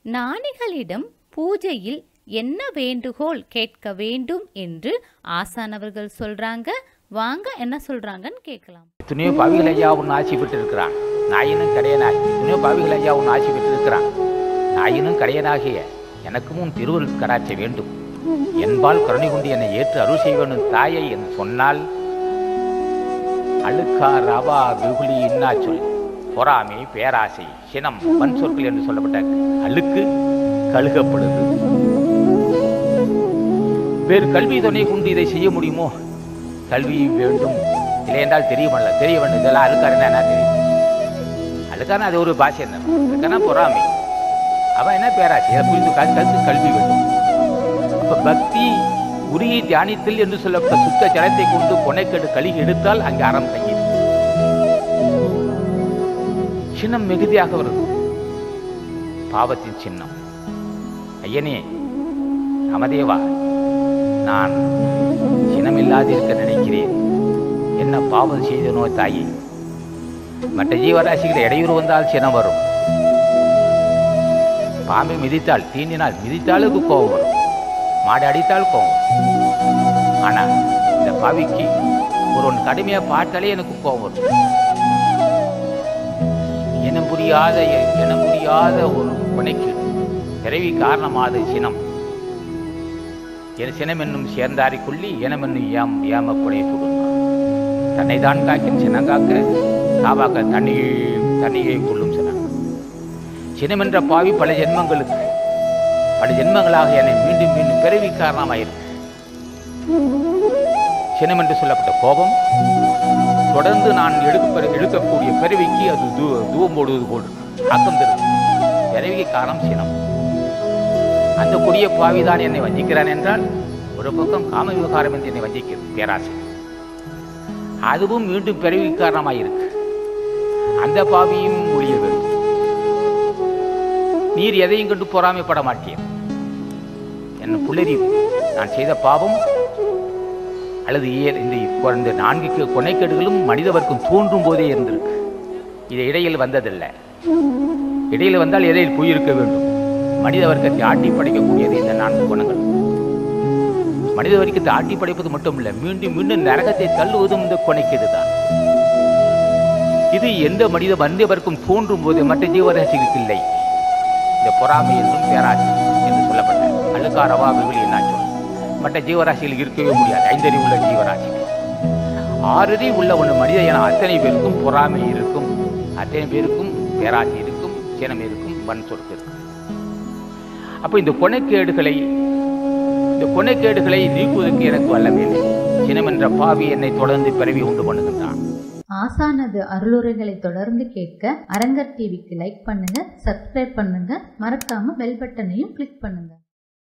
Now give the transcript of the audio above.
ஞானிகளிடம் பூஜையில் என்ன வேண்டுகோள் கேட்க வேண்டும் என்று ஆசானவர்கள் சொல்றாங்க வாங்க என்ன சொல்றாங்கன்னு கேட்கலாம் எத்தனையோ பாவிகள் ஐயா ஒன்று ஆட்சி பெற்று இருக்கிறான் நாயினும் கடையனாகி எத்தனையோ பாவிகள் ஐயா ஒன்று ஆட்சி பெற்று இருக்கிறான் நாயினும் கடையனாகிய எனக்கும் உன் திருவருள் கடாட்ச வேண்டும் என்பால் கருணை கொண்டு என்னை ஏற்று அருள் செய்ய வேண்டும் தாயை என்று சொன்னால் அழுக்கா ரவா வெகுளி இன்னா சொல் பொறாமை பேராசை சினம் வன் சொற்கள் என்று சொல்லப்பட்ட அழுக்கு கழுகப்படுது வேறு கல்வி துணை கொண்டு இதை செய்ய முடியுமோ கல்வி வேண்டும் இல்லை என்றால் தெரியுமல்ல தெரிய வேண்டும் இதெல்லாம் அழுக்காருன்னா என்ன தெரியும் அழுக்கான அது ஒரு பாஷை என்ன அழுக்கான பொறாமை அவன் என்ன பேராசை இதை புரிந்து கருத்து கல்வி வேண்டும் அப்ப பக்தி உரிய தியானித்தல் என்று சொல்லப்பட்ட சுத்த ஜலத்தை கொண்டு கொனைக்கெடு கழுகி எடுத்தால் அங்கே அறம் தங்கிடும் சின்னம் மிகுதியாக வருது பாவத்தின் சின்னம் ஐயனே ராமதேவா நான் சினமில்லாதிருக்க நினைக்கிறேன் என்ன பாவம் செய்தனோ தாயே மற்ற ஜீவராசிகள் இடையூறு வந்தால் சினம் வரும் பாம்பை மிதித்தால் தீண்டினால் மிதித்தாலுக்கு கோபம் வரும் மாடு அடித்தால் கோபம் வரும் ஆனா இந்த பாவிக்கு ஒருவன் கடுமையா பார்த்தாலே எனக்கு கோபம் வரும் இனம் புரியாத இனம் புரியாத ஒரு கொனைக்கு பிறவி காரணமாத சினம் என் சினம் என்னும் சேர்ந்தாரி கொள்ளி இனம் என்னும் ஏம் ஏமப்புடைய சுடும் தன்னை தான் காக்கின் சினம் காக்க காவாக்க தண்ணியை தண்ணியை கொள்ளும் சினம் சினம் என்ற பாவி பல ஜென்மங்களுக்கு பல ஜென்மங்களாக என்னை மீண்டும் மீண்டும் பிறவி காரணமாயிருக்கு சினம் என்று சொல்லப்பட்ட கோபம் தொடர்ந்து நான் எடுக்க எடுக்கக்கூடிய பிறவிக்கு அது தூ தூவம் போடுவது போல் அக்கம் தரும் பிறவிக்கு காரணம் சினம் அந்த கொடிய பாவிதான் என்னை வஞ்சிக்கிறான் என்றால் ஒரு பக்கம் காம விவகாரம் என்று என்னை வஞ்சிக்கிறது பேராசை அதுவும் மீண்டும் பிறவி காரணமாயிருக்கு அந்த பாவியும் ஒழிய வேண்டும் நீர் எதையும் கண்டு பொறாமைப்பட மாட்டீர் என் புள்ளரி நான் செய்த பாவம் அல்லது இயல் இந்த இந்த நான்கு கொனைக்கேடுகளும் மனிதவர்க்கும் தோன்றும் போதே இருந்திருக்கு இது இடையில் வந்ததில்லை இடையில் வந்தால் எதையில் போயிருக்க வேண்டும் மனித வர்க்கத்தை ஆட்டி படைக்கக்கூடியது இந்த நான்கு குணங்கள் மனித வர்க்கத்தை ஆட்டி படைப்பது மட்டும் இல்லை மீண்டும் மீண்டும் நரகத்தை தள்ளுவதும் இந்த கொனைக்கேடு தான் இது எந்த மனித மனிதவர்க்கும் தோன்றும் போது மற்ற ஜீவராசிகளுக்கு இல்லை இந்த பொறாமை என்றும் பேராசி என்று சொல்லப்பட்ட அழுக்காரவா விவிலி என்ன சொல் மற்ற ஜீவராசிகள் இருக்கவே முடியாது ஐந்தறிவு உள்ள ஜீவராசிகள் ஆறறிவு உள்ள ஒன்று மனித என அத்தனை பேருக்கும் பொறாமை இருக்கும் அத்தனை பேருக்கும் பேராசி இருக்கும் சினம் இருக்கும் வன் சொற்கு இருக்கும் அப்போ இந்த கொனைக்கேடுகளை இந்த கொனைக்கேடுகளை நீக்குவதற்கு எனக்கு வல்லமே இல்லை சினம் என்ற பாவி என்னை தொடர்ந்து பிறவி உண்டு பண்ணுகின்றான் ஆசானது அருளுரைகளை தொடர்ந்து கேட்க அரங்கர் டிவிக்கு லைக் பண்ணுங்க சப்ஸ்கிரைப் பண்ணுங்க மறக்காம பெல் பட்டனையும் கிளிக் பண்ணுங்க